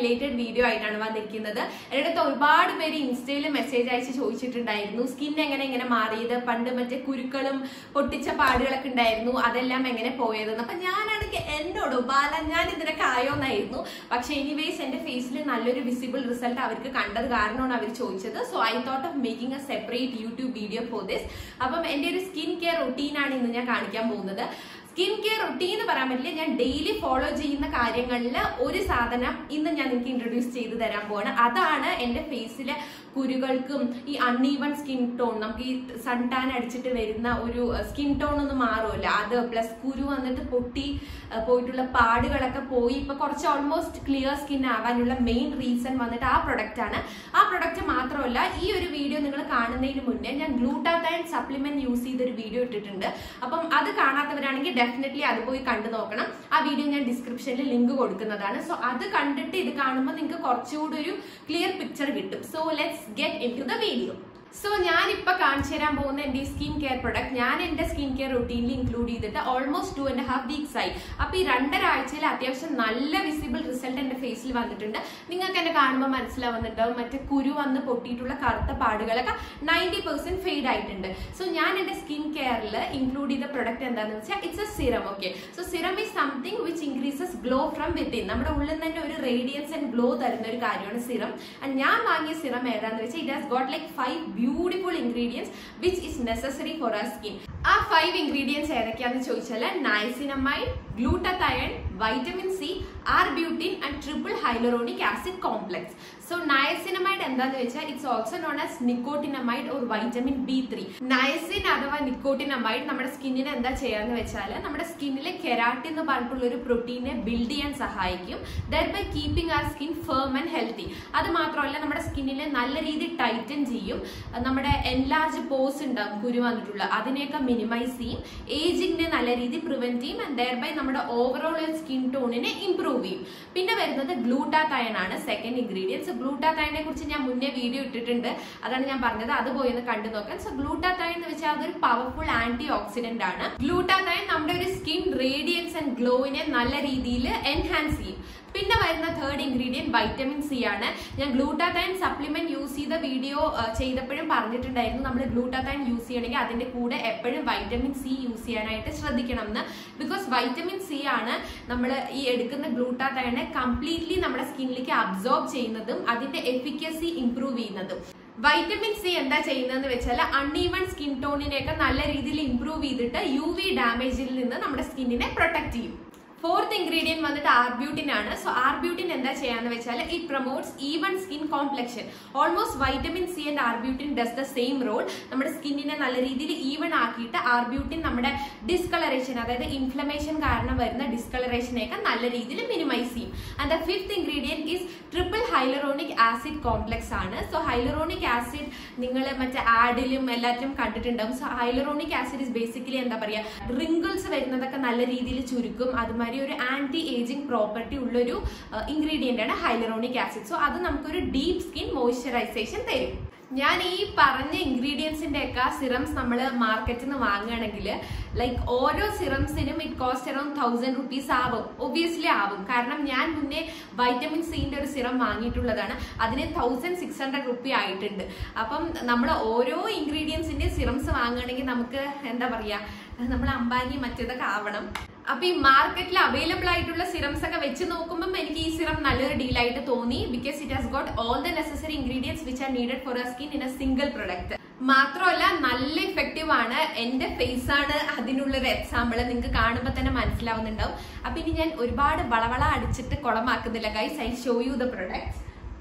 related video ആയിട്ടാണ് വന്നിരിക്കുന്നത് എൻ്റെ അടുത്ത് ഒരുപാട് പേര് ഇൻസ്റ്റയിൽ മെസ്സേജ് അയച്ച് ചോദിച്ചിട്ടുണ്ടായിരുന്നു സ്കിൻ എങ്ങനെ എങ്ങനെ മാറിയത് പണ്ട് മറ്റേ കുരുക്കളും പൊട്ടിച്ച പാടുകളൊക്കെ ഉണ്ടായിരുന്നു അതെല്ലാം എങ്ങനെ പോയതെന്ന് അപ്പൊ ഞാനാണെങ്കിൽ എന്നോട് ബാല ഞാൻ ഇതിനൊക്കെ ആയോന്നായിരുന്നു പക്ഷെ എനിവേസ് എന്റെ ഫേസിൽ നല്ലൊരു വിസിബിൾ റിസൾട്ട് അവർക്ക് കണ്ടത് കാരണമാണ് അവർ ചോദിച്ചത് so I thought of making a separate YouTube video for this അപ്പം എന്റെ ഒരു സ്കിൻ കെയർ റൊട്ടീനാണ് ഇന്ന് ഞാൻ കാണിക്കാൻ പോകുന്നത് സ്കിൻ കെയർ റൊട്ടീൻ എന്ന് പറയാൻ പറ്റില്ല ഞാൻ ഡെയിലി ഫോളോ ചെയ്യുന്ന കാര്യങ്ങളിൽ ഒരു സാധനം ഇന്ന് ഞാൻ നിങ്ങൾക്ക് ഇൻട്രൊഡ്യൂസ് ചെയ്ത് തരാൻ പോവാണ് അതാണ് എന്റെ ഫേസിലെ കുരുകൾക്കും ഈ അൺഈവൺ സ്കിൻ ടോൺ നമുക്ക് ഈ സൺ ടാൻ അടിച്ചിട്ട് വരുന്ന ഒരു സ്കിൻ ടോൺ ഒന്ന് മാറുമല്ലോ അത് പ്ലസ് കുരു വന്നിട്ട് പൊട്ടി അഹ് പോയിട്ടുള്ള പാടുകളൊക്കെ പോയി ഇപ്പൊ കുറച്ച് ഓൾമോസ്റ്റ് ക്ലിയർ സ്കിൻ ആവാനുള്ള മെയിൻ റീസൺ വന്നിട്ട് ആ പ്രൊഡക്റ്റ് ആണ് ആ പ്രൊഡക്റ്റ് മാത്രമല്ല ഈ ഒരു വീഡിയോ നിങ്ങൾ കാണുന്നതിന് മുന്നേ ഞാൻ ഗ്ലൂട്ടാത്തൈൻ സപ്ലിമെന്റ് യൂസ് ചെയ്തൊരു വീഡിയോ ഇട്ടിട്ടുണ്ട് അപ്പം അത് കാണാത്തവരാണെങ്കിൽ ഡെഫിനറ്റ്ലി അത് പോയി കണ്ടു നോക്കണം ആ വീഡിയോ ഞാൻ ഡിസ്ക്രിപ്ഷനിൽ ലിങ്ക് കൊടുക്കുന്നതാണ് സോ അത് കണ്ടിട്ട് ഇത് കാണുമ്പോൾ നിങ്ങൾക്ക് കുറച്ചുകൂടി ഒരു ക്ലിയർ പിക്ചർ കിട്ടും so let's get into the video so ഞാൻ ഇപ്പൊ കാണിച്ചു തരാൻ പോകുന്ന എന്റെ സ്കിൻ കെയർ പ്രൊഡക്റ്റ് ഞാൻ എന്റെ സ്കിൻ കെയർ റുട്ടീനിൽ ഇൻക്ലൂഡ് ചെയ്തിട്ട് almost two and half weeks ആയി അപ്പൊ ഈ രണ്ടര ആഴ്ചയിൽ അത്യാവശ്യം നല്ല വിസിബിൾ റിസൾട്ട് എന്റെ ഫേസിൽ വന്നിട്ടുണ്ട് നിങ്ങൾക്ക് എന്നെ കാണുമ്പോൾ മനസ്സിലാവുന്നുണ്ടാവും മറ്റേ കുരു വന്ന് പൊട്ടിയിട്ടുള്ള കറുത്ത പാടുകളൊക്കെ നയൻറ്റി പെർസെന്റ് ഫെയ്ഡ് ആയിട്ടുണ്ട് സോ ഞാൻ എന്റെ സ്കിൻ കെയറിൽ ഇൻക്ലൂഡ് ചെയ്ത പ്രൊഡക്റ്റ് എന്താണെന്ന് വെച്ചാൽ it's a serum okay so serum is something which increases glow from within നമ്മുടെ ഉള്ളിൽ തന്നെ ഒരു റേഡിയൻസ് ആൻഡ് ഗ്ലോ തരുന്ന ഒരു കാര്യമാണ് സിറം ആൻഡ് ഞാൻ വാങ്ങിയ സിറം ഏതാന്ന് വെച്ചാൽ it has got like five beautiful ingredients which is necessary for our skin ആ ഫൈവ് ഇൻഗ്രീഡിയൻസ് ഏതൊക്കെയാന്ന് ചോദിച്ചാൽ niacinamide glutathione vitamin C arbutin and triple hyaluronic acid complex so niacinamide എന്താന്ന് വെച്ചാൽ it's also known as nicotinamide or vitamin B three niacin അഥവാ nicotinamide നമ്മുടെ സ്കിന്നിന് എന്താ ചെയ്യാന്ന് വെച്ചാൽ നമ്മുടെ സ്കിന്നിലെ കെരാട്ടിൻ എന്ന് പറഞ്ഞിട്ടുള്ള ഒരു പ്രോട്ടീനെ ബിൽഡ് ചെയ്യാൻ സഹായിക്കും thereby keeping our skin firm and healthy അത് മാത്രമല്ല നമ്മുടെ സ്കിന്നിനെ നല്ല രീതിയിൽ ടൈറ്റൻ ചെയ്യും നമ്മുടെ എൻലാർജ് പോസ് ഉണ്ടാവും കുരു വന്നിട്ടുള്ള അതിനെയൊക്കെ മിനിമൈസ് ചെയ്യും ഏജിങ്ങിനെ നല്ല രീതിയിൽ പ്രിവെന്റ് ചെയ്യും ആൻഡ് ദർ ബൈ നമ്മുടെ ഓവറോൾ സ്കിൻ ടോണിനെ ഇംപ്രൂവ് ചെയ്യും പിന്നെ വരുന്നത് ഗ്ലൂട്ടാത്തയൺ ആണ് സെക്കൻഡ് ഇൻഗ്രീഡിയൻസ് ഗ്ലൂട്ടാത്തയനെ കുറിച്ച് ഞാൻ മുന്നേ വീഡിയോ ഇട്ടിട്ടുണ്ട് അതാണ് ഞാൻ പറഞ്ഞത് അത് പോയി ഒന്ന് കണ്ടു നോക്കാൻ സോ ഗ്ലൂട്ടാത്തയൺ എന്ന് വെച്ചാൽ അതൊരു പവർഫുൾ ആന്റി ഓക്സിഡന്റ് ആണ് ഗ്ലൂട്ടാത്തയൺ നമ്മുടെ ഒരു സ്കിൻ റേഡിയൻസ് ആൻഡ് ഗ്ലോയിനെ നല്ല രീതിയിൽ എൻഹാൻസ് ചെയ്യും പിന്നെ വരുന്ന തേർഡ് ഇൻഗ്രീഡിയന്റ് വൈറ്റമിൻ സി ആണ് ഞാൻ ഗ്ലൂട്ടാത്തൈൻ സപ്ലിമെന്റ് യൂസ് ചെയ്ത വീഡിയോ ചെയ്തപ്പോഴും പറഞ്ഞിട്ടുണ്ടായിരുന്നു നമ്മൾ ഗ്ലൂട്ടാത്തൈൻ യൂസ് ചെയ്യണമെങ്കിൽ അതിന്റെ കൂടെ എപ്പോഴും വൈറ്റമിൻ സി യൂസ് ചെയ്യാനായിട്ട് ശ്രദ്ധിക്കണം എന്ന് ബിക്കോസ് വൈറ്റമിൻ സി ആണ് നമ്മൾ ഈ എടുക്കുന്ന ഗ്ലൂട്ടാത്തൈനെ കംപ്ലീറ്റ്ലി നമ്മുടെ സ്കിന്നിലേക്ക് അബ്സോർബ് ചെയ്യുന്നതും അതിന്റെ എഫിക്കസി ഇംപ്രൂവ് ചെയ്യുന്നതും വൈറ്റമിൻ സി എന്താ ചെയ്യുന്നതെന്ന് വെച്ചാൽ അൺഈവൺ സ്കിൻ ടോണിനെയൊക്കെ നല്ല രീതിയിൽ ഇംപ്രൂവ് ചെയ്തിട്ട് യു വി ഡാമേജിൽ നിന്ന് നമ്മുടെ സ്കിന്നിനെ പ്രൊട്ടക്ട് ചെയ്യും ഫോർത്ത് ഇൻഗ്രീഡിയന്റ് വന്നിട്ട് ആർബ്യൂട്ടിൻ ആണ് സോ ആർബ്യൂട്ടിൻ എന്താ ചെയ്യാന്ന് വെച്ചാൽ it promotes even skin complexion almost vitamin C and arbutin does the same role നമ്മുടെ സ്കിന്നിനെ നല്ല രീതിയിൽ ഈവൺ ആക്കിയിട്ട് ആർബ്യൂട്ടിൻ നമ്മുടെ ഡിസ്കളറേഷൻ അതായത് ഇൻഫ്ലമേഷൻ കാരണം വരുന്ന ഡിസ്കളറേഷനെയൊക്കെ നല്ല രീതിയിൽ മിനിമൈസ് ചെയ്യും and the fifth ingredient is triple hyaluronic acid complex ആണ് സോ ഹൈലറോണിക് ആസിഡ് നിങ്ങൾ മറ്റേ ആഡിലും എല്ലാറ്റിലും കണ്ടിട്ടുണ്ടാവും so hyaluronic acid is basically എന്താ പറയുക റിങ്കിൾസ് വരുന്നതൊക്കെ നല്ല രീതിയിൽ ചുരുക്കും അതുമാതിരി ഒരു ആന്റി ഏജിങ് പ്രോപ്പർട്ടി ഉള്ളൊരു ഇൻഗ്രീഡിയന്റ് ആണ് ഹൈലറോണിക് ആസിഡ് സോ അത് നമുക്കൊരു ഡീപ് സ്കിൻ മോയ്സ്ചറൈസേഷൻ തരും ഞാൻ ഈ പറഞ്ഞ ഇൻഗ്രീഡിയൻസിന്റെ ഒക്കെ സിറംസ് നമ്മൾ മാർക്കറ്റിൽ നിന്ന് വാങ്ങുകയാണെങ്കിൽ ലൈക്ക് ഓരോ സിറംസിനും it cost around thousand rupees ആവും ഒബ്വിയസ്ലി ആവും കാരണം ഞാൻ മുന്നേ വൈറ്റമിൻ സിന്റെ ഒരു സിറം വാങ്ങിയിട്ടുള്ളതാണ് അതിന് തൗസൻഡ് സിക്സ് ഹൺഡ്രഡ് റുപ്പി ആയിട്ടുണ്ട് അപ്പം നമ്മൾ ഓരോ ഇൻഗ്രീഡിയൻസിന്റെ സിറംസ് വാങ്ങുകയാണെങ്കിൽ നമുക്ക് എന്താ പറയാ നമ്മൾ അംബാനി മറ്റേതൊക്കെ ആവണം അപ്പൊ ഈ മാർക്കറ്റിൽ അവൈലബിൾ ആയിട്ടുള്ള സിറംസ് ഒക്കെ വെച്ച് നോക്കുമ്പോൾ എനിക്ക് ഈ സിറം നല്ലൊരു ഡീലായിട്ട് തോന്നി because it has got all the necessary ingredients which are needed for a skin in a single product മാത്രമല്ല നല്ല ഇഫക്റ്റീവ് ആണ് എന്റെ ഫേസ് ആണ് അതിനുള്ളൊരു എക്സാമ്പിൾ നിങ്ങൾക്ക് കാണുമ്പോൾ തന്നെ മനസ്സിലാവുന്നുണ്ടാവും അപ്പൊ ഇനി ഞാൻ ഒരുപാട് വളവള അടിച്ചിട്ട് കുളമാക്കുന്നില്ല guys I show you the product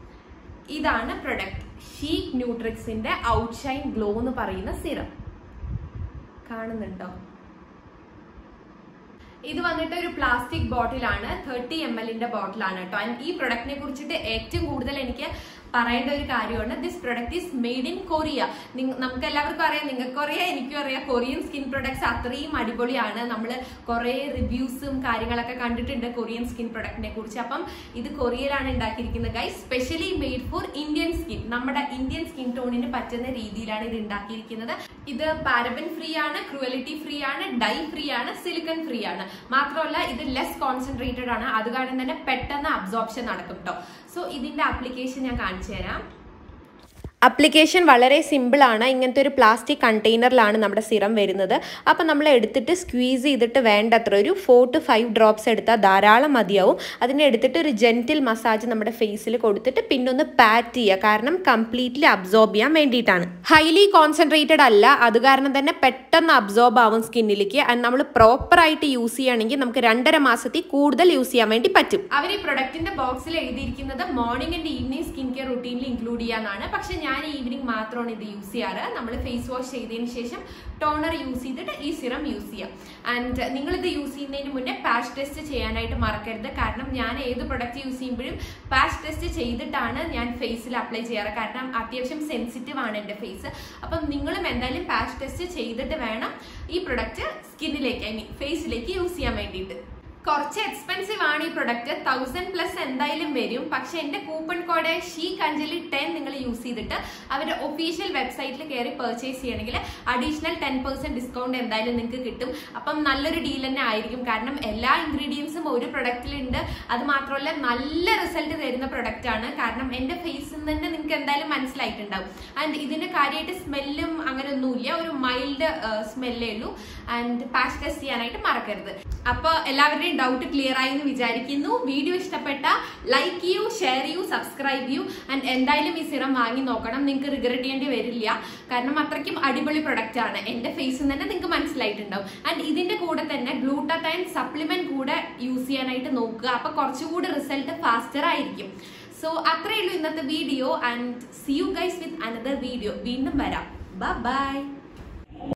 ഇതാണ് പ്രൊഡക്റ്റ് ഷീക്ക് ന്യൂട്രിക്സിന്റെ ഔട്ട്ഷൈൻ ഗ്ലോ എന്ന് പറയുന്ന സിറം കാണുന്നുണ്ടോ ഇത് വന്നിട്ട് ഒരു പ്ലാസ്റ്റിക് ബോട്ടിലാണ് തേർട്ടി എം എല്ലിന്റെ ബോട്ടിലാണ് കേട്ടോ ആൻഡ് ഈ പ്രൊഡക്റ്റിനെ കുറിച്ചിട്ട് ഏറ്റവും കൂടുതൽ എനിക്ക് പറയേണ്ട ഒരു കാര്യമാണ് this product is made in Korea നമുക്ക് എല്ലാവർക്കും അറിയാം നിങ്ങൾക്കും അറിയാം എനിക്കും അറിയാം കൊറിയൻ സ്കിൻ പ്രൊഡക്ട്സ് അത്രയും അടിപൊളിയാണ് നമ്മൾ കുറെ റിവ്യൂസും കാര്യങ്ങളൊക്കെ കണ്ടിട്ടുണ്ട് കൊറിയൻ സ്കിൻ പ്രൊഡക്റ്റിനെ കുറിച്ച് അപ്പം ഇത് കൊറിയയിലാണ് ഉണ്ടാക്കിയിരിക്കുന്നത് guys specially made for Indian skin നമ്മുടെ ഇന്ത്യൻ സ്കിൻ ടോണിന് പറ്റുന്ന രീതിയിലാണ് ഇത് ഉണ്ടാക്കിയിരിക്കുന്നത് ഇത് പാരബൻ ഫ്രീ ആണ് ക്രുവലിറ്റി ഫ്രീ ആണ് ഡൈ ഫ്രീ ആണ് സിലിക്കൺ ഫ്രീ ആണ് മാത്രമല്ല ഇത് ലെസ് കോൺസെൻട്രേറ്റഡ് ആണ് അത് കാരണം തന്നെ പെട്ടെന്ന് അബ്സോർപ്ഷൻ നടക്കും കേട്ടോ സോ ഇതിന്റെ ആപ്ലിക്കേഷൻ ഞാൻ കാണിച്ചു തരാം അപ്ലിക്കേഷൻ വളരെ സിമ്പിളാണ് ഇങ്ങനത്തെ ഒരു പ്ലാസ്റ്റിക് കണ്ടെയ്നറിലാണ് നമ്മുടെ സിറം വരുന്നത് അപ്പം നമ്മൾ എടുത്തിട്ട് സ്ക്വീസ് ചെയ്തിട്ട് വേണ്ടത്ര ഒരു ഫോർ ടു ഫൈവ് ഡ്രോപ്സ് എടുത്താൽ ധാരാളം മതിയാവും അതിനെ എടുത്തിട്ട് ഒരു ജെൻറ്റിൽ മസാജ് നമ്മുടെ ഫേസിൽ കൊടുത്തിട്ട് പിന്നെ ഒന്ന് പാറ്റ് ചെയ്യുക കാരണം കംപ്ലീറ്റ്ലി അബ്സോർബ് ചെയ്യാൻ വേണ്ടിയിട്ടാണ് ഹൈലി കോൺസെൻട്രേറ്റഡ് അല്ല അത് കാരണം തന്നെ പെട്ടെന്ന് അബ്സോർബ് ആവും സ്കിന്നിലേക്ക് ആൻഡ് നമ്മൾ പ്രോപ്പറായിട്ട് യൂസ് ചെയ്യുകയാണെങ്കിൽ നമുക്ക് രണ്ടര മാസത്തിൽ കൂടുതൽ യൂസ് ചെയ്യാൻ വേണ്ടി പറ്റും അവർ ഈ പ്രൊഡക്റ്റിന്റെ ബോക്സിൽ എഴുതിയിരിക്കുന്നത് morning and evening skin care റുട്ടീനിൽ ഇൻക്ലൂഡ് ചെയ്യാനാണ് പക്ഷെ ഞാൻ ഈവനിങ് മാത്രമാണ് ഇത് യൂസ് ചെയ്യാറ് നമ്മൾ ഫേസ് വാഷ് ചെയ്തതിന് ശേഷം ടോണർ യൂസ് ചെയ്തിട്ട് ഈ സിറം യൂസ് ചെയ്യാം ആൻഡ് നിങ്ങൾ ഇത് യൂസ് ചെയ്യുന്നതിന് മുന്നേ പാച്ച് ടെസ്റ്റ് ചെയ്യാനായിട്ട് മറക്കരുത് കാരണം ഞാൻ ഏത് പ്രൊഡക്റ്റ് യൂസ് ചെയ്യുമ്പോഴും പാച്ച് ടെസ്റ്റ് ചെയ്തിട്ടാണ് ഞാൻ ഫേസിൽ അപ്ലൈ ചെയ്യാറ് കാരണം അത്യാവശ്യം സെൻസിറ്റീവ് ആണ് എൻ്റെ ഫേസ് അപ്പം നിങ്ങളും എന്തായാലും പാച്ച് ടെസ്റ്റ് ചെയ്തിട്ട് വേണം ഈ പ്രൊഡക്റ്റ് സ്കിന്നിലേക്ക് ഐ മീൻ ഫേസിലേക്ക് യൂസ് ചെയ്യാൻ വേണ്ടിയിട്ട് കുറച്ച് എക്സ്പെൻസീവ് ആണ് ഈ പ്രൊഡക്റ്റ് തൗസൻഡ് പ്ലസ് എന്തായാലും വരും പക്ഷെ എന്റെ കൂപ്പൺ കോഡ് ഷീ കഞ്ചലി ടെൻ നിങ്ങൾ യൂസ് ചെയ്തിട്ട് അവരുടെ ഒഫീഷ്യൽ വെബ്സൈറ്റിൽ കയറി പർച്ചേസ് ചെയ്യണമെങ്കിൽ അഡീഷണൽ ടെൻ പെർസെന്റ് ഡിസ്കൗണ്ട് എന്തായാലും നിങ്ങൾക്ക് കിട്ടും അപ്പം നല്ലൊരു ഡീൽ തന്നെ ആയിരിക്കും കാരണം എല്ലാ ഇൻഗ്രീഡിയൻസും ഒരു പ്രൊഡക്റ്റിലുണ്ട് അത് മാത്രമല്ല നല്ല റിസൾട്ട് തരുന്ന പ്രൊഡക്റ്റ് ആണ് കാരണം എന്റെ ഫേസിൽ നിന്ന് തന്നെ നിങ്ങൾക്ക് എന്തായാലും മനസ്സിലായിട്ടുണ്ടാവും ആൻഡ് ഇതിന്റെ കാര്യമായിട്ട് സ്മെല്ലും അങ്ങനെ ഒന്നുമില്ല ഒരു മൈൽഡ് സ്മെല്ലേ ഉള്ളൂ ആൻഡ് പാച്ച് ടെസ്റ്റ് ചെയ്യാനായിട്ട് മറക്കരുത് അപ്പൊ എല്ലാവരുടെയും ഡൗട്ട് ക്ലിയർ ആയി എന്ന് വിചാരിക്കുന്നു വീഡിയോ ഇഷ്ടപ്പെട്ട ലൈക്ക് ചെയ്യൂ ഷെയർ ചെയ്യൂ സബ്സ്ക്രൈബ് ചെയ്യൂ ആൻഡ് എന്തായാലും ഈ സിറം വാങ്ങി നോക്കണം നിങ്ങൾക്ക് റിഗ്രറ്റ് ചെയ്യേണ്ടി വരില്ല കാരണം അത്രയ്ക്കും അടിപൊളി പ്രൊഡക്റ്റ് ആണ് എന്റെ ഫേസിൽ തന്നെ നിങ്ങൾക്ക് മനസ്സിലായിട്ടുണ്ടാവും ആൻഡ് ഇതിന്റെ കൂടെ തന്നെ ഗ്ലൂട്ടത്തൈൻ സപ്ലിമെന്റ് കൂടെ യൂസ് ചെയ്യാനായിട്ട് നോക്കുക അപ്പൊ കുറച്ചുകൂടി റിസൾട്ട് ഫാസ്റ്റർ ആയിരിക്കും സോ അത്രയേ ഉള്ളൂ ഇന്നത്തെ video and see you guys with another video വീണ്ടും വരാം ബൈ